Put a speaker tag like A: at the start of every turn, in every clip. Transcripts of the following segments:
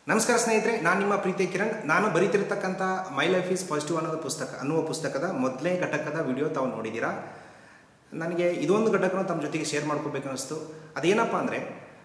A: ನಮಸ್ಕಾರ ಸ್ನೇಹಿತರೆ ನಾನು ನಿಮ್ಮ ಪ್ರೀತಿ ಕಿರಣ್ ನಾನು ಬರೀತಿರ್ತಕ್ಕಂಥ ಮೈ ಲೈಫ್ ಈಸ್ ಪಾಸಿಟಿವ್ ಅನ್ನೋದು ಪುಸ್ತಕ ಅನ್ನುವ ಪುಸ್ತಕದ ಮೊದಲನೇ ಘಟಕದ ವಿಡಿಯೋ ತಾವು ನೋಡಿದ್ದೀರಾ ನನಗೆ ಇದೊಂದು ಘಟಕನ ತಮ್ಮ ಜೊತೆಗೆ ಶೇರ್ ಮಾಡ್ಕೋಬೇಕು ಅನ್ನಿಸ್ತು ಅದೇನಪ್ಪ ಅಂದರೆ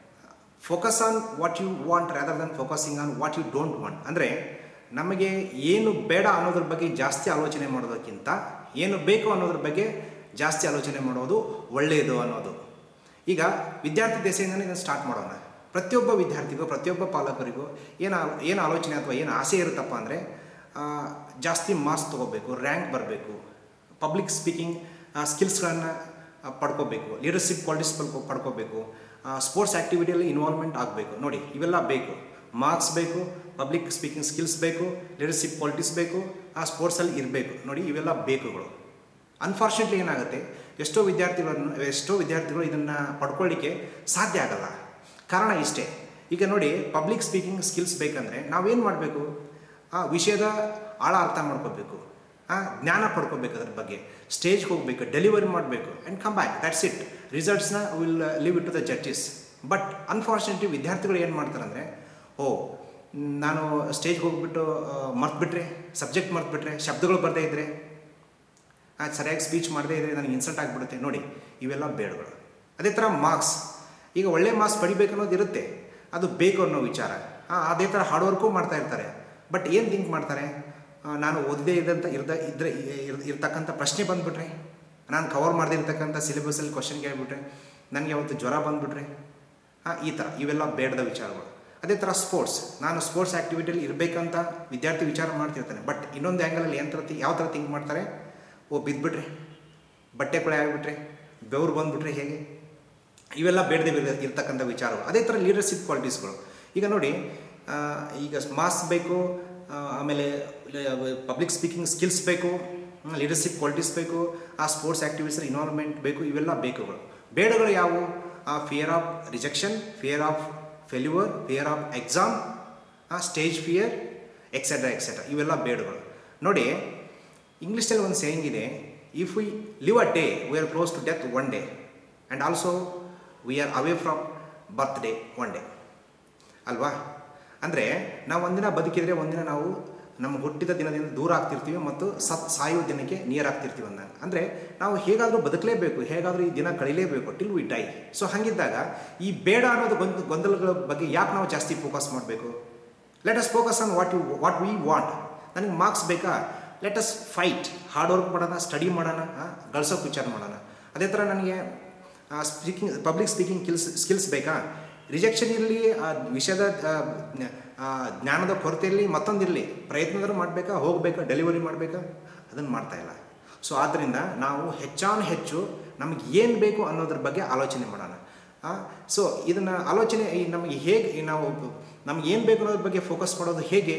A: focus on what you want rather than focusing on what you don't want ಅಂದರೆ ನಮಗೆ ಏನು ಬೇಡ ಅನ್ನೋದ್ರ ಬಗ್ಗೆ ಜಾಸ್ತಿ ಆಲೋಚನೆ ಮಾಡೋದಕ್ಕಿಂತ ಏನು ಬೇಕು ಅನ್ನೋದ್ರ ಬಗ್ಗೆ ಜಾಸ್ತಿ ಆಲೋಚನೆ ಮಾಡೋದು ಒಳ್ಳೆಯದು ಅನ್ನೋದು ಈಗ ವಿದ್ಯಾರ್ಥಿ ದೆಸೆಯಿಂದನೇ ಇದನ್ನು ಸ್ಟಾರ್ಟ್ ಮಾಡೋಣ ಪ್ರತಿಯೊಬ್ಬ ವಿದ್ಯಾರ್ಥಿಗೂ ಪ್ರತಿಯೊಬ್ಬ ಪಾಲಕರಿಗೂ ಏನು ಏನು ಆಲೋಚನೆ ಅಥವಾ ಏನು ಆಸೆ ಇರುತ್ತಪ್ಪ ಅಂದರೆ ಜಾಸ್ತಿ ಮಾರ್ಕ್ಸ್ ತೊಗೋಬೇಕು ರ್ಯಾಂಕ್ ಬರಬೇಕು ಪಬ್ಲಿಕ್ ಸ್ಪೀಕಿಂಗ್ ಸ್ಕಿಲ್ಸ್ಗಳನ್ನು ಪಡ್ಕೋಬೇಕು ಲೀಡರ್ಶಿಪ್ ಕ್ವಾಲಿಟೀಸ್ ಪಡ್ಕೊ ಪಡ್ಕೋಬೇಕು ಸ್ಪೋರ್ಟ್ಸ್ ಆ್ಯಕ್ಟಿವಿಟಿಯಲ್ಲಿ ಇನ್ವಾಲ್ವ್ಮೆಂಟ್ ಆಗಬೇಕು ನೋಡಿ ಇವೆಲ್ಲ ಬೇಕು ಮಾರ್ಕ್ಸ್ ಬೇಕು ಪಬ್ಲಿಕ್ ಸ್ಪೀಕಿಂಗ್ ಸ್ಕಿಲ್ಸ್ ಬೇಕು ಲೀಡರ್ಶಿಪ್ ಕ್ವಾಲಿಟೀಸ್ ಬೇಕು ಆ ಸ್ಪೋರ್ಟ್ಸಲ್ಲಿ ಇರಬೇಕು ನೋಡಿ ಇವೆಲ್ಲ ಬೇಕುಗಳು ಅನ್ಫಾರ್ಚುನೇಟ್ಲಿ ಏನಾಗುತ್ತೆ ಎಷ್ಟೋ ವಿದ್ಯಾರ್ಥಿಗಳನ್ನು ಎಷ್ಟೋ ವಿದ್ಯಾರ್ಥಿಗಳು ಇದನ್ನು ಪಡ್ಕೊಳ್ಳಿಕ್ಕೆ ಸಾಧ್ಯ ಆಗಲ್ಲ ಕಾರಣ ಇಷ್ಟೇ ಈಗ ನೋಡಿ ಪಬ್ಲಿಕ್ ಸ್ಪೀಕಿಂಗ್ ಸ್ಕಿಲ್ಸ್ ಬೇಕಂದರೆ ನಾವೇನು ಮಾಡಬೇಕು ಆ ವಿಷಯದ ಆಳ ಅರ್ಥ ಮಾಡ್ಕೋಬೇಕು ಆ ಜ್ಞಾನ ಪಡ್ಕೋಬೇಕು ಅದ್ರ ಬಗ್ಗೆ ಸ್ಟೇಜ್ಗೆ ಹೋಗಬೇಕು ಡೆಲಿವರಿ ಮಾಡಬೇಕು and come back that's it ರಿಸಲ್ಟ್ಸ್ನ will leave it to the judges but unfortunately ವಿದ್ಯಾರ್ಥಿಗಳು ಏನು ಮಾಡ್ತಾರೆ ಅಂದರೆ ಓ ನಾನು ಸ್ಟೇಜ್ಗೆ ಹೋಗ್ಬಿಟ್ಟು ಮರ್ತ್ಬಿಟ್ರೆ ಸಬ್ಜೆಕ್ಟ್ ಮರ್ತ್ಬಿಟ್ರೆ ಶಬ್ದಗಳು ಬರದೇ ಇದ್ದರೆ ಅದು ಸರಿಯಾಗಿ ಸ್ಪೀಚ್ ಮಾಡದೇ ಇದ್ದರೆ ನನಗೆ ಇನ್ಸಲ್ಟ್ ಆಗಿಬಿಡುತ್ತೆ ನೋಡಿ ಇವೆಲ್ಲ ಬೇಡಗಳು ಅದೇ ಥರ ಮಾರ್ಕ್ಸ್ ಈಗ ಒಳ್ಳೆ ಮಾರ್ಕ್ಸ್ ಪಡಿಬೇಕು ಅನ್ನೋದು ಇರುತ್ತೆ ಅದು ಬೇಕು ಅನ್ನೋ ವಿಚಾರ ಹಾಂ ಅದೇ ಥರ ಹಾರ್ಡ್ ವರ್ಕು ಮಾಡ್ತಾ ಇರ್ತಾರೆ ಬಟ್ ಏನು ಥಿಂಕ್ ಮಾಡ್ತಾರೆ ಆ, ನಾನು ಓದದೇ ಇದ್ದಂಥ ಇರ್ದ ಇದ್ರೆ ಇರ್- ಇರ್ತಕ್ಕಂಥ ಪ್ರಶ್ನೆ ಬಂದುಬಿಟ್ರೆ ನಾನು ಕವರ್ ಮಾಡದೇ ಇರ್ತಕ್ಕಂಥ ಸಿಲೆಬಸಲ್ಲಿ ಕ್ವಶನ್ ಕೇಳಿಬಿಟ್ರೆ ನನಗೆ ಅವತ್ತು ಜ್ವರ ಬಂದುಬಿಟ್ರೆ ಹಾಂ ಈ ಥರ ಇವೆಲ್ಲ ಬೇಡದ ವಿಚಾರಗಳು ಅದೇ ಥರ ಸ್ಪೋರ್ಟ್ಸ್ ನಾನು ಸ್ಪೋರ್ಟ್ಸ್ ಆ್ಯಕ್ಟಿವಿಟಿಯಲ್ಲಿ ಇರಬೇಕಂತ ವಿದ್ಯಾರ್ಥಿ ವಿಚಾರ ಮಾಡ್ತಿರ್ತಾನೆ ಬಟ್ ಇನ್ನೊಂದು ಆ್ಯಂಗಲಲ್ಲಿ ಏನು ಥರ ಥಿ- ಯಾವ ಥರ ಥಿಂಕ್ ಮಾಡ್ತಾರೆ ಓ ಬಿದ್ದುಬಿಟ್ರೆ ಬಟ್ಟೆ ಕೊಳೆ ಆಗಿಬಿಟ್ರೆ ಬೆವರು ಬಂದುಬಿಟ್ರೆ ಹೇಗೆ ಇವೆಲ್ಲ ಬೇಡದೆ ಇರ- ಇರ್ತಕ್ಕಂಥ ವಿಚಾರಗಳು ಅದೇ ಥರ ಲೀಡರ್ಶಿಪ್ ಕ್ವಾಲಿಟೀಸ್ಗಳು ಈಗ ನೋಡಿ ಆ, ಈಗ ಮಾಸ್ ಬೇಕು ಆ, ಆಮೇಲೆ ಪಬ್ಲಿಕ್ ಸ್ಪೀಕಿಂಗ್ ಸ್ಕಿಲ್ಸ್ ಬೇಕು ಲೀಡರ್ಶಿಪ್ ಕ್ವಾಲಿಟೀಸ್ ಬೇಕು ಆ ಸ್ಪೋರ್ಟ್ಸ್ ಆ್ಯಕ್ಟಿವಿಟೀಸಲ್ಲಿ ಇನ್ವಾಲ್ವ್ಮೆಂಟ್ ಬೇಕು ಇವೆಲ್ಲ ಬೇಕುಗಳು ಬೇಡಗಳು ಯಾವುವು ಆ fear of rejection fear of failure fear of exam ಆ ಸ್ಟೇಜ್ ಫಿಯರ್ ಎಕ್ಸೆಟ್ರಾ ಎಕ್ಸೆಟ್ರಾ ಇವೆಲ್ಲ ಬೇಡಗಳು ನೋಡಿ ಇಂಗ್ಲೀಷಲ್ಲಿ ಒಂದು ಸೇಯಿಂಗ್ ಇದೆ if we live a day we are close to death one day and also we are away from birth day one day ಅಲ್ವಾ ಅಂದರೆ ನಾವು ಒಂದಿನ ಬದುಕಿದರೆ ಒಂದಿನ ನಾವು ನಮ್ಮ ಹುಟ್ಟಿದ ದಿನದಿಂದ ದೂರ ಆಗ್ತಿರ್ತೀವಿ ಮತ್ತು ಸತ್ ಸಾಯುವ ದಿನಕ್ಕೆ ನಿಯರ್ ಆಗ್ತಿರ್ತೀವಿ ಅಂದಾಗ ಅಂದರೆ ನಾವು ಹೇಗಾದರೂ ಬದುಕಲೇಬೇಕು ಹೇಗಾದರೂ ಈ ದಿನ ಕಳಿಲೇಬೇಕು ಟಿಲ್ ವಿ ಡೈ ಸೊ ಹಾಗಿದ್ದಾಗ ಈ ಬೇಡ ಅನ್ನೋದು ಗೊಂದ ಗೊಂದಲಗಳ ಬಗ್ಗೆ ಯಾಕೆ ನಾವು ಜಾಸ್ತಿ ಫೋಕಸ್ ಮಾಡಬೇಕು let us focus on what you what we want ನನಗೆ ಮಾರ್ಕ್ಸ್ ಬೇಕಾ let us fight hard work ಮಾಡೋಣ ಸ್ಟಡಿ ಮಾಡೋಣ ಗಳಿಸೋಕೆ ವಿಚಾರ ಮಾಡೋಣ ಅದೇ ಥರ ನನಗೆ speaking public speaking skills skills ಬೇಕಾ ರಿಜೆಕ್ಷನ್ ಇರಲಿ ವಿಷಯದ ಆ, ಜ್ಞ- ಆ, ಜ್ಞಾನದ ಕೊರತೆಯಲ್ಲಿ ಮತ್ತೊಂದಿರಲಿ ಪ್ರಯತ್ನದರೂ ಮಾಡಬೇಕಾ ಹೋಗಬೇಕಾ ಡೆಲಿವರಿ ಮಾಡಬೇಕಾ ಅದನ್ನು ಮಾಡ್ತಾ ಇಲ್ಲ ಸೊ ಆದ್ದರಿಂದ ನಾವು ಹೆಚ್ಚಾನು ಹೆಚ್ಚು ನಮಗೆ ಏನು ಬೇಕು ಅನ್ನೋದ್ರ ಬಗ್ಗೆ ಆಲೋಚನೆ ಮಾಡೋಣ ಸೊ ಇದನ್ನು ಆಲೋಚನೆ ಈ ನಮಗೆ ಹೇಗೆ ಈ ನಾವು ನಮ್ಗೆ ಏನು ಬೇಕು ಅನ್ನೋದ್ರ ಬಗ್ಗೆ ಫೋಕಸ್ ಮಾಡೋದು ಹೇಗೆ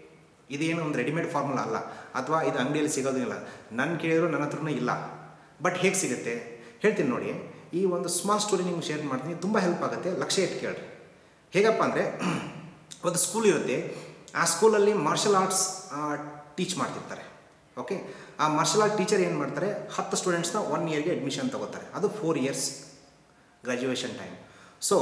A: ಇದೇನು ಒಂದು ರೆಡಿಮೇಡ್ ಫಾರ್ಮುಲಾ ಅಲ್ಲ ಅಥವಾ ಇದು ಅಂಗಡಿಯಲ್ಲಿ ಸಿಗೋದು ಇಲ್ಲ ನನ್ನ ಕೇಳಿದ್ರು ನನ್ನ ಹತ್ರನೂ ಇಲ್ಲ ಬಟ್ ಹೇಗೆ ಸಿಗುತ್ತೆ ಹೇಳ್ತೀನಿ ನೋಡಿ ಈ ಒಂದು ಸ್ಮಾಲ್ ಸ್ಟೋರಿ ನಿಮ್ಗೆ ಶೇರ್ ಮಾಡ್ತೀನಿ ತುಂಬ ಹೆಲ್ಪ್ ಆಗುತ್ತೆ ಲಕ್ಷ್ಯ ಇಟ್ಟು ಕೇಳ್ರಿ ಹೇಗಪ್ಪ ಅಂದರೆ ಒಂದು ಸ್ಕೂಲ್ ಇರುತ್ತೆ ಆ ಸ್ಕೂಲಲ್ಲಿ ಮಾರ್ಷಲ್ ಆರ್ಟ್ಸ್ ಟೀಚ್ ಮಾಡ್ತಿರ್ತಾರೆ ಓಕೆ ಆ ಮಾರ್ಷಲ್ ಆರ್ಟ್ ಟೀಚರ್ ಏನು ಮಾಡ್ತಾರೆ ಹತ್ತು ಸ್ಟೂಡೆಂಟ್ಸ್ನ ಒನ್ ಇಯರ್ಗೆ ಅಡ್ಮಿಷನ್ ತಗೋತಾರೆ ಅದು four years graduation time so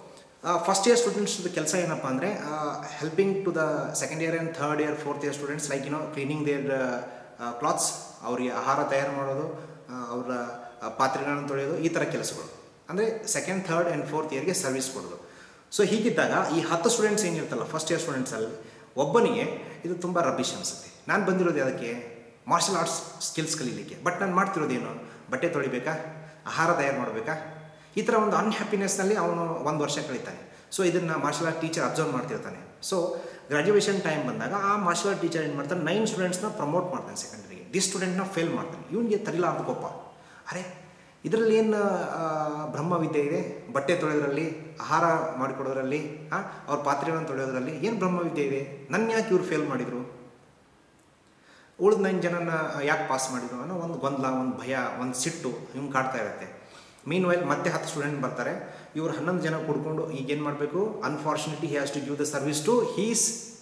A: first year ಸ್ಟೂಡೆಂಟ್ಸ್ದು ಕೆಲಸ ಏನಪ್ಪ ಅಂದರೆ helping to the second year and third year fourth year students like you know cleaning their clothes ಅವರಿಗೆ ಆಹಾರ ತಯಾರು ಮಾಡೋದು ಆ, ಅವರ ಆ, ಪಾತ್ರೆಗಳನ್ನು ತೊಳೆಯೋದು ಈ ಥರ ಕೆಲಸಗಳು ಅಂದರೆ ಸೆಕೆಂಡ್ ಥರ್ಡ್ ಆ್ಯಂಡ್ ಫೋರ್ತ್ ಇಯರ್ಗೆ ಸರ್ವಿಸ್ ಕೊಡೋದು ಸೊ ಹೀಗಿದ್ದಾಗ ಈ ಹತ್ತು ಸ್ಟೂಡೆಂಟ್ಸ್ ಏನಿರ್ತಲ್ಲ ಫಸ್ಟ್ ಇಯರ್ ಸ್ಟೂಡೆಂಟ್ಸಲ್ಲಿ ಒಬ್ಬನಿಗೆ ಇದು ತುಂಬ ರಬ್ಬಿಶ್ ಅನಿಸುತ್ತೆ ನಾನು ಬಂದಿರೋದು ಅದಕ್ಕೆ ಮಾರ್ಷಲ್ ಆರ್ಟ್ಸ್ ಸ್ಕಿಲ್ಸ್ ಕಲೀಲಿಕ್ಕೆ ಬಟ್ ನಾನು ಮಾಡ್ತಿರೋದೇನು ಬಟ್ಟೆ ತೊಳಿಬೇಕಾ ಆಹಾರ ತಯಾರು ಮಾಡಬೇಕಾ ಈ ಥರ ಒಂದು ಅನ್ಹ್ಯಾಪಿನೆಸ್ನಲ್ಲಿ ಅವನು ಒಂದು ವರ್ಷ ಕಳೀತಾನೆ ಸೊ ಇದನ್ನು ಮಾರ್ಷಲ್ ಆರ್ಟ್ ಟೀಚರ್ ಅಬ್ಸರ್ವ್ ಮಾಡ್ತಿರ್ತಾನೆ ಸೊ ಗ್ರಾಜುಯೇಷನ್ ಟೈಮ್ ಬಂದಾಗ ಆ ಮಾರ್ಷಲ್ ಆರ್ಟ್ ಟೀಚರ್ ಏನು ಮಾಡ್ತಾನೆ ನೈನ್ ಸ್ಟೂಡೆಂಟ್ಸ್ನ ಪ್ರಮೋಟ್ ಮಾಡ್ತಾನೆ ಸೆಕೆಂಡರಿಗೆ ಡಿ ಸ್ಟೂಡೆಂಟ್ನ ಫೇಲ್ ಮಾಡ್ತಾನೆ ಇವನಿಗೆ ತರಿಲಾರ್ದು ಕೋಪ ಅರೆ ಇದರಲ್ಲಿ ಏನು ಬ್ರಹ್ಮವಿದ್ಯೆ ಇದೆ ಬಟ್ಟೆ ತೊಳೆಯೋದ್ರಲ್ಲಿ ಆಹಾರ ಮಾಡಿಕೊಡೋದ್ರಲ್ಲಿ ಹಾಂ ಅವ್ರ ಪಾತ್ರೆಗಳನ್ನು ತೊಳೆಯೋದ್ರಲ್ಲಿ ಏನು ಬ್ರಹ್ಮವಿದ್ಯೆ ಇದೆ ನನ್ನ ಯಾಕೆ ಇವ್ರು ಫೇಲ್ ಮಾಡಿದರು ಉಳಿದ ನೈನ್ ಜನನ ಯಾಕೆ ಪಾಸ್ ಮಾಡಿದ್ರು ಅನ್ನೋ ಒಂದು ಗೊಂದಲ ಒಂದು ಭಯ ಒಂದು ಸಿಟ್ಟು ಹಿಂಗೆ ಕಾಡ್ತಾ ಇರುತ್ತೆ ಮೀನ್ ವೈಲ್ ಮತ್ತೆ ಹತ್ತು ಸ್ಟೂಡೆಂಟ್ ಬರ್ತಾರೆ ಇವ್ರು ಹನ್ನೊಂದು ಜನ ಕುಡ್ಕೊಂಡು ಈಗ ಏನು ಮಾಡಬೇಕು unfortunately he has to give the service to his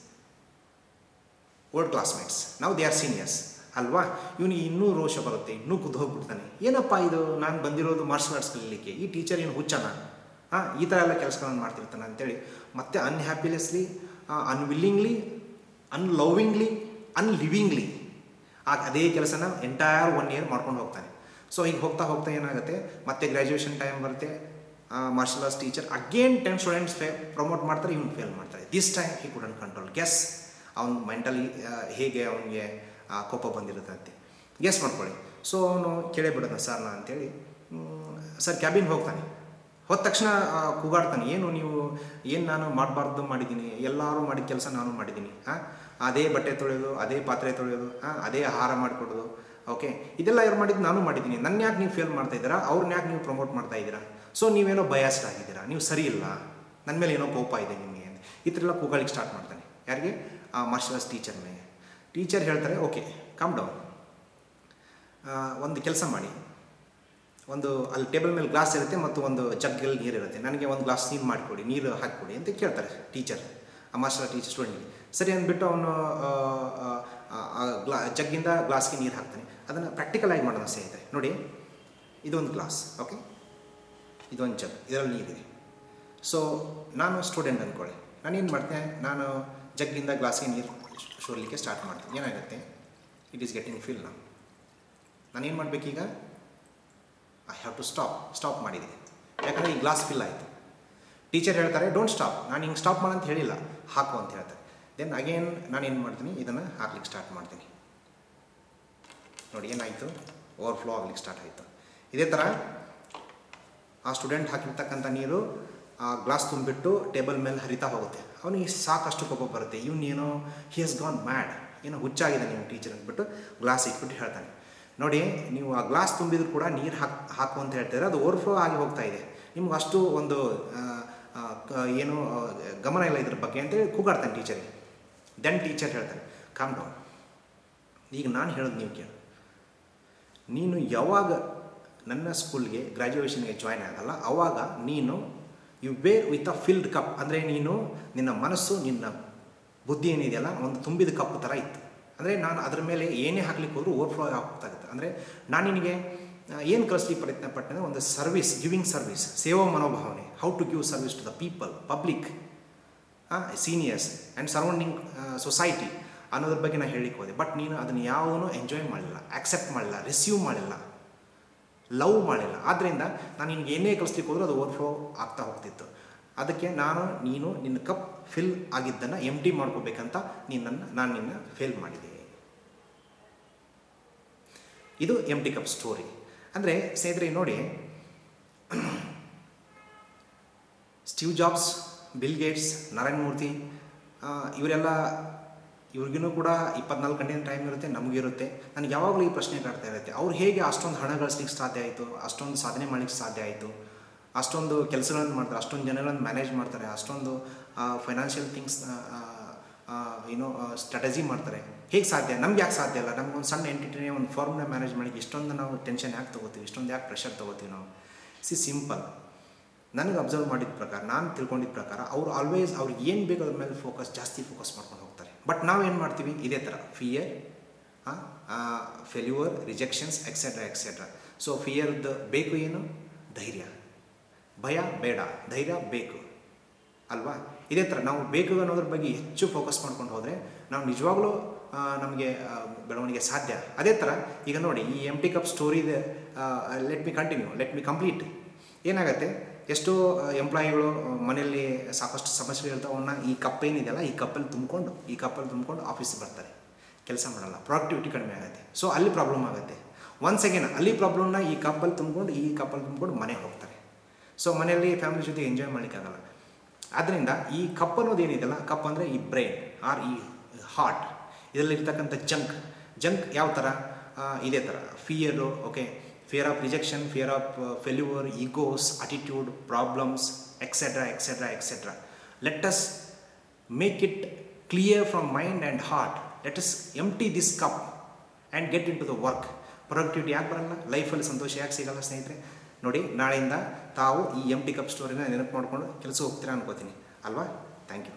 A: old classmates ನಾವು ದೇ ಆರ್ ಸೀನಿಯರ್ಸ್ ಅಲ್ವಾ ಇವನಿಗೆ ಇನ್ನೂ ರೋಷ ಬರುತ್ತೆ ಇನ್ನೂ ಕುದ್ದು ಹೋಗ್ಬಿಡ್ತಾನೆ ಏನಪ್ಪ ಇದು ನಾನು ಬಂದಿರೋದು ಮಾರ್ಷಲ್ ಆರ್ಟ್ಸ್ ಕಲೀಲಿಕ್ಕೆ ಈ ಟೀಚರ್ ಏನು ಹುಚ್ಚನ ಹಾಂ ಈ ಥರ ಎಲ್ಲ ಕೆಲಸಗಳನ್ನು ಮಾಡ್ತಿರ್ತಾನೆ ಅಂತೇಳಿ ಮತ್ತೆ ಅನ್ಹ್ಯಾಪಿನೆಸ್ಲಿ ಅನ್ವಿಲ್ಲಿಂಗ್ಲಿ ಅನ್ಲವಿಂಗ್ಲಿ ಅನ್ಲಿವಿಂಗ್ಲಿ ಆ ಅದೇ ಕೆಲಸನ ಎಂಟೈರ್ ಒನ್ ಇಯರ್ ಮಾಡ್ಕೊಂಡು ಹೋಗ್ತಾನೆ ಸೊ ಈಗ ಹೋಗ್ತಾ ಹೋಗ್ತಾ ಏನಾಗುತ್ತೆ ಮತ್ತೆ ಗ್ರ್ಯಾಜುಯೇಷನ್ ಟೈಮ್ ಬರುತ್ತೆ martial arts teacher again ten students ಫೇ ಪ್ರಮೋಟ್ ಮಾಡ್ತಾರೆ ಇವ್ನು ಫೇಲ್ ಮಾಡ್ತಾರೆ this time he couldn't control guess ಅವ್ನು ಮೆಂಟಲಿ ಹೇಗೆ ಅವನಿಗೆ ಕೋಪ ಬಂದಿರುತ್ತೆ ಅಂತ ಗೆಸ್ ಮಾಡ್ಕೊಳ್ಳಿ ಸೊ ಅವನು ಕೇಳೇ ಬಿಡೋಣ ಸರ್ ನಾ ಅಂತೇಳಿ ಸರ್ ಕ್ಯಾಬಿನ್ ಹೋಗ್ತಾನೆ ಹೋದ ತಕ್ಷಣ ಆ, ಕೂಗಾಡ್ತಾನೆ ಏನು ನೀವು ಏನು ನಾನು ಮಾಡಬಾರ್ದು ಮಾಡಿದ್ದೀನಿ ಎಲ್ಲರೂ ಮಾಡಿದ ಕೆಲಸ ನಾನು ಮಾಡಿದ್ದೀನಿ ಹಾಂ ಅದೇ ಬಟ್ಟೆ ತೊಳೆಯೋದು ಅದೇ ಪಾತ್ರೆ ತೊಳೆಯೋದು ಹಾಂ ಅದೇ ಆಹಾರ ಮಾಡಿಕೊಡೋದು ಓಕೆ ಇದೆಲ್ಲ ಯಾರು ಮಾಡಿದ್ದು ನಾನು ಮಾಡಿದ್ದೀನಿ ನನ್ನ ಯಾಕೆ ನೀವು ಫೇಲ್ ಮಾಡ್ತಾ ಇದ್ದೀರಾ ಅವ್ರನ್ನ ಯಾಕೆ ನೀವು ಪ್ರಮೋಟ್ ಮಾಡ್ತಾ ಇದ್ದೀರಾ ಸೊ ನೀವೇನೋ ಬಯಾಸ್ಡ್ ಆಗಿದ್ದೀರಾ ನೀವು ಸರಿ ಇಲ್ಲ ನನ್ನ ಮೇಲೆ ಏನೋ ಕೋಪ ಇದೆ ನಿಮಗೆ ಅಂತ ಈ ಥರ ಎಲ್ಲ ಕೂಗಾಳಿಗೆ ಸ್ಟಾರ್ಟ್ ಮಾಡ್ತಾನೆ ಯಾರಿಗೆ ಆ ಮಾರ್ಷಲ್ ಆರ್ಟ್ಸ್ ಟೀಚರ್ ಮೇಲೆ ಟೀಚರ್ ಹೇಳ್ತಾರೆ ಓಕೆ ಕಮ್ ಡೌನ್ ಒಂದು ಕೆಲಸ ಮಾಡಿ ಒಂದು ಅಲ್ಲಿ ಟೇಬಲ್ ಮೇಲೆ ಗ್ಲಾಸ್ ಇರುತ್ತೆ ಮತ್ತು ಒಂದು ಜಗ್ಗಲ್ಲಿ ನೀರು ಇರುತ್ತೆ ನನಗೆ ಒಂದು ಗ್ಲಾಸ್ ನೀರು ಮಾಡಿಕೊಡಿ ನೀರು ಹಾಕಿಕೊಡಿ ಅಂತ ಕೇಳ್ತಾರೆ ಟೀಚರ್ ಆ ಮಾಸ್ಟರ್ ಟೀಚರ್ ಸ್ಟೂಡೆಂಟ್ಗೆ ಸರಿ ಅಂದ್ಬಿಟ್ಟು ಅವನು ಗ್ಲಾ ಜಗ್ಗಿಂದ ಗ್ಲಾಸ್ಗೆ ನೀರು ಹಾಕ್ತಾನೆ ಅದನ್ನು ಪ್ರಾಕ್ಟಿಕಲ್ ಆಗಿ ಮಾಡೋಣ ಸ್ನೇಹಿತರೆ ನೋಡಿ ಇದೊಂದು ಗ್ಲಾಸ್ ಓಕೆ ಇದೊಂದು ಜಗ್ ಇದರಲ್ಲಿ ನೀರಿದೆ ಸೊ ನಾನು ಸ್ಟೂಡೆಂಟ್ ಅಂದ್ಕೊಳ್ಳಿ ನಾನೇನು ಮಾಡ್ತೇನೆ ನಾನು ಜಗ್ಗಿಂದ ಗ್ಲಾಸ್ಗೆ ನೀರು ಶೋರ್ಲಿಕ್ಕೆ ಸ್ಟಾರ್ಟ್ ಮಾಡ್ತೀನಿ ಏನಾಗುತ್ತೆ ಇಟ್ ಈಸ್ ಗೆಟಿಂಗ್ ಫಿಲ್ ನಾವು ನಾನೇನು ಮಾಡಬೇಕೀಗ I have to stop stop ಮಾಡಿದ್ದೀನಿ ಯಾಕಂದರೆ ಈ ಗ್ಲಾಸ್ ಫಿಲ್ ಆಯಿತು ಟೀಚರ್ ಹೇಳ್ತಾರೆ ಡೋಂಟ್ ಸ್ಟಾಪ್ ನಾನು ಹಿಂಗೆ ಸ್ಟಾಪ್ ಮಾಡಂತ ಹೇಳಿಲ್ಲ ಹಾಕು ಅಂತ ಹೇಳ್ತಾರೆ ದೆನ್ ಅಗೇನ್ ನಾನು ಏನು ಮಾಡ್ತೀನಿ ಇದನ್ನು ಹಾಕ್ಲಿಕ್ಕೆ ಸ್ಟಾರ್ಟ್ ಮಾಡ್ತೀನಿ ನೋಡಿ ಏನಾಯಿತು ಓವರ್ಫ್ಲೋ ಆಗ್ಲಿಕ್ಕೆ ಸ್ಟಾರ್ಟ್ ಆಯಿತು ಇದೇ ಥರ ಆ ಸ್ಟೂಡೆಂಟ್ ಹಾಕಿರ್ತಕ್ಕಂಥ ನೀರು ಆ ಗ್ಲಾಸ್ ತುಂಬಿಟ್ಟು ಟೇಬಲ್ ಮೇಲೆ ಹರಿತಾ ಹೋಗುತ್ತೆ ಅವನಿಗೆ ಸಾಕಷ್ಟು ಕೋಪ ಬರುತ್ತೆ ಇವನೇನೋ ಹಿ ಹಸ್ ಗಾನ್ ಮ್ಯಾಡ್ ಏನೋ ಹುಚ್ಚಾಗಿದೆ ನೀವು ಟೀಚರ್ ಅಂದ್ಬಿಟ್ಟು ಗ್ಲಾಸ್ ಇಟ್ಬಿಟ್ಟು ಹೇಳ್ತಾನೆ ನೋಡಿ ನೀವು ಆ ಗ್ಲಾಸ್ ತುಂಬಿದ್ರು ಕೂಡ ನೀರು ಹಾಕ್ ಹಾಕು ಅಂತ ಹೇಳ್ತಾರೆ ಅದು ಓವರ್ಫ್ಲೋ ಆಗಿ ಹೋಗ್ತಾ ಇದೆ ನಿಮ್ಗೆ ಅಷ್ಟು ಒಂದು ಆ, ಆ, ಕ- ಏನು ಆ, ಗಮನ ಇಲ್ಲ ಇದ್ರ ಬಗ್ಗೆ ಅಂತೇಳಿ ಕೂಗಾಡ್ತಾನೆ ಟೀಚರಿಗೆ ದೆನ್ ಟೀಚರ್ ಹೇಳ್ತಾನೆ ಕಾಮ್ ಡೌನ್ ಈಗ ನಾನು ಹೇಳೋದು ನೀವು ಕೇಳು ನೀನು ಯಾವಾಗ ನನ್ನ ಸ್ಕೂಲ್ಗೆ ಗ್ರ್ಯಾಜುಯೇಷನ್ಗೆ ಜಾಯ್ನ್ ಆಗಲ್ಲ ಅವಾಗ ನೀನು you were with a filled cup ಅಂದರೆ ನೀನು ನಿನ್ನ ಮನಸ್ಸು ನಿನ್ನ ಬುದ್ಧಿ ಏನಿದೆಯಲ್ಲ ಒಂದು ತುಂಬಿದ ಕಪ್ ಥರ ಇತ್ತು ಅಂದರೆ ನಾನು ಅದ್ರ ಮೇಲೆ ಏನೇ ಹಾಕ್ಲಿಕ್ಕೆ ಹೋದರೂ ಓವರ್ಫ್ಲೋ ಆಗ್ತಾಗುತ್ತೆ ಅಂದರೆ ನಾನು ನಿನಗೆ ಏನು ಕಲಿಸ್ಲಿಕ್ಕೆ ಪ್ರಯತ್ನ ಪಟ್ಟೆ ಅಂದರೆ ಒಂದು ಸರ್ವಿಸ್ ಗಿವಿಂಗ್ ಸರ್ವಿಸ್ ಸೇವಾ ಮನೋಭಾವನೆ how to give service to the people public seniors and surrounding society ಅನ್ನೋದ್ರ ಬಗ್ಗೆ ನಾನು ಹೇಳಿಕ್ಕೆ ಹೋದೆ ಬಟ್ ನೀನು ಅದನ್ನು ಯಾವುದೂ ಎಂಜಾಯ್ ಮಾಡಲಿಲ್ಲ ಆಕ್ಸೆಪ್ಟ್ ಮಾಡಲಿಲ್ಲ ರಿಸೀವ್ ಮಾಡಲಿಲ್ಲ ಲವ್ ಮಾಡಿಲ್ಲ ಆದ್ದರಿಂದ ನಾನು ನಿನ್ಗೆ ಏನೇ ಕಲಿಸ್ಲಿಕ್ಕೆ ಹೋದರೂ ಅದು ಓವರ್ಫ್ಲೋ ಆಗ್ತಾ ಹೋಗ್ತಿತ್ತು ಅದಕ್ಕೆ ನಾನು ನೀನು ನಿನ್ನ ಕಪ್ ಫಿಲ್ ಆಗಿದ್ದನ್ನು ಎಮ್ ಟಿ ಮಾಡ್ಕೋಬೇಕಂತ ನಿನ್ನನ್ನು ನಾನು ನಿನ್ನ ಫೇಲ್ ಮಾಡಿದೆ ಇದು ಎಮ್ ಟಿ ಕಪ್ ಸ್ಟೋರಿ ಅಂದರೆ ಸ್ನೇಹಿತರೆ ನೋಡಿ Steve Jobs Bill Gates Narayana Murthy ಆ, ಇವರೆಲ್ಲ ಇವ್ರಿಗೂ ಕೂಡ ಇಪ್ಪತ್ನಾಲ್ಕು ಗಂಟೆ ಟೈಮ್ ಇರುತ್ತೆ ನಮಗಿರುತ್ತೆ ನನಗೆ ಯಾವಾಗಲೂ ಈ ಪ್ರಶ್ನೆ ಕಾಡ್ತಾ ಇರುತ್ತೆ ಅವ್ರು ಹೇಗೆ ಅಷ್ಟೊಂದು ಹಣ ಗಳಿಸ್ಲಿಕ್ಕೆ ಸಾಧ್ಯ ಆಯಿತು ಅಷ್ಟೊಂದು ಸಾಧನೆ ಮಾಡಲಿಕ್ಕೆ ಸಾಧ್ಯ ಆಯಿತು ಅಷ್ಟೊಂದು ಕೆಲಸಗಳನ್ನು ಮಾಡ್ತಾರೆ ಅಷ್ಟೊಂದು ಜನಗಳನ್ನು ಮ್ಯಾನೇಜ್ ಮಾಡ್ತಾರೆ ಅಷ್ಟೊಂದು ಫೈನಾನ್ಷಿಯಲ್ ಥಿಂಗ್ಸ್ ಏನೋ ಸ್ಟ್ರಾಟಜಿ ಮಾಡ್ತಾರೆ ಹೇಗೆ ಸಾಧ್ಯ ನಮ್ಗೆ ಯಾಕೆ ಸಾಧ್ಯ ಇಲ್ಲ ನಮ್ಗೊಂದು ಸಣ್ಣ ಎಂಟಿಟಿನೇ ಒಂದು ಫಾರ್ಮ್ನ ಮ್ಯಾನೇಜ್ ಮಾಡಿ ಇಷ್ಟೊಂದು ನಾವು ಟೆನ್ಷನ್ ಯಾಕೆ ತೊಗೋತೀವಿ ಇಷ್ಟೊಂದು ಯಾಕೆ ಪ್ರೆಷರ್ ತೊಗೋತೀವಿ ನಾವು ಸಿ ಸಿಂಪಲ್ ನನಗೆ ಅಬ್ಸರ್ವ್ ಮಾಡಿದ ಪ್ರಕಾರ ನಾನು ತಿಳ್ಕೊಂಡಿದ್ದ ಪ್ರಕಾರ ಅವ್ರು ಆಲ್ವೇಸ್ ಅವ್ರಿಗೆ ಏನು ಬೇಕು ಅದ್ರ ಮೇಲೆ ಫೋಕಸ್ ಜಾಸ್ತಿ ಫೋಕಸ್ ಮಾಡ್ಕೊಂಡು ಹೋಗ್ತಾರೆ ಬಟ್ ನಾವೇನು ಮಾಡ್ತೀವಿ ಇದೇ ಥರ fear failure rejections etcetera etcetera so ಫಿಯರ್ದು ಬೇಕು ಏನು ಧೈರ್ಯ ಭಯ ಬೇಡ ಧೈರ್ಯ ಬೇಕು ಅಲ್ವಾ ಇದೇ ಥರ ನಾವು ಬೇಕು ಅನ್ನೋದ್ರ ಬಗ್ಗೆ ಹೆಚ್ಚು ಫೋಕಸ್ ಮಾಡ್ಕೊಂಡು ಹೋದರೆ ನಾವು ನಿಜವಾಗ್ಲೂ ಆ, ನಮಗೆ ಆ, ಬೆಳವಣಿಗೆ ಸಾಧ್ಯ ಅದೇ ಥರ ಈಗ ನೋಡಿ ಈ ಎಮ್ ಟಿ ಕಪ್ ಸ್ಟೋರಿದೆ let me continue let me complete ಏನಾಗುತ್ತೆ ಎಷ್ಟೋ ಎಂಪ್ಲಾಯಿಗಳು ಮನೆಯಲ್ಲಿ ಸಾಕಷ್ಟು ಸಮಸ್ಯೆಗಳಿರ್ತಾವೆ ಅವನ್ನ ಈ ಕಪ್ ಏನಿದೆಯಲ್ಲ ಈ ಕಪ್ಪಲ್ಲಿ ತುಂಬಿಕೊಂಡು ಈ ಕಪ್ಪಲ್ಲಿ ತುಂಬಿಕೊಂಡು ಆಫೀಸಿಗೆ ಬರ್ತಾರೆ ಕೆಲಸ ಮಾಡಲ್ಲ ಪ್ರೊಡಕ್ಟಿವಿಟಿ ಕಡಿಮೆ ಆಗುತ್ತೆ ಸೊ ಅಲ್ಲಿ ಪ್ರಾಬ್ಲಮ್ ಆಗುತ್ತೆ ಒನ್ಸ್ ಅಗೇನ್ ಅಲ್ಲಿ ಪ್ರಾಬ್ಲಮ್ನ ಈ ಕಪ್ಪಲ್ಲಿ ತುಂಬಿಕೊಂಡು ಈ ಕಪ್ಪಲ್ಲಿ ತುಂಬಿಕೊಂಡು ಮನೆಗೆ ಹೋಗ್ತಾರೆ ಸೊ ಮನೆಯಲ್ಲಿ ಫ್ಯಾಮಿಲಿ ಜೊತೆ ಎಂಜಾಯ್ ಮಾಡಲಿಕ್ಕಾಗಲ್ಲ ಆದ್ದರಿಂದ ಈ ಕಪ್ ಅನ್ನೋದು ಏನಿದೆಯಲ್ಲ ಕಪ್ ಅಂದರೆ ಈ ಬ್ರೈನ್ ಆರ್ ಈ ಹಾರ್ಟ್ ಇದರಲ್ಲಿರ್ತಕ್ಕಂಥ ಜಂಕ್ ಜಂಕ್ ಯಾವ ಥರ ಆ, ಇದೇ ಥರ fear okay fear of rejection fear of failure egos attitude problems etcetera etcetera etcetera let us make it clear from mind and heart let us empty this cup and get into the work productivity ಯಾಕೆ ಬರಲ್ಲ ಲೈಫಲ್ಲಿ ಸಂತೋಷ ಯಾಕೆ ಸಿಗಲ್ಲ ಸ್ನೇಹಿತರೆ ನೋಡಿ ನಾಳೆಯಿಂದ ತಾವು ಈ ಎಮ್ ಟಿ ಕಪ್ ಸ್ಟೋರಿನ ನೆನಪು ಮಾಡಿಕೊಂಡು ಕೆಲಸ ಹೋಗ್ತೀರಾ ಅನ್ಕೋತೀನಿ ಅಲ್ವಾ ಥ್ಯಾಂಕ್ ಯು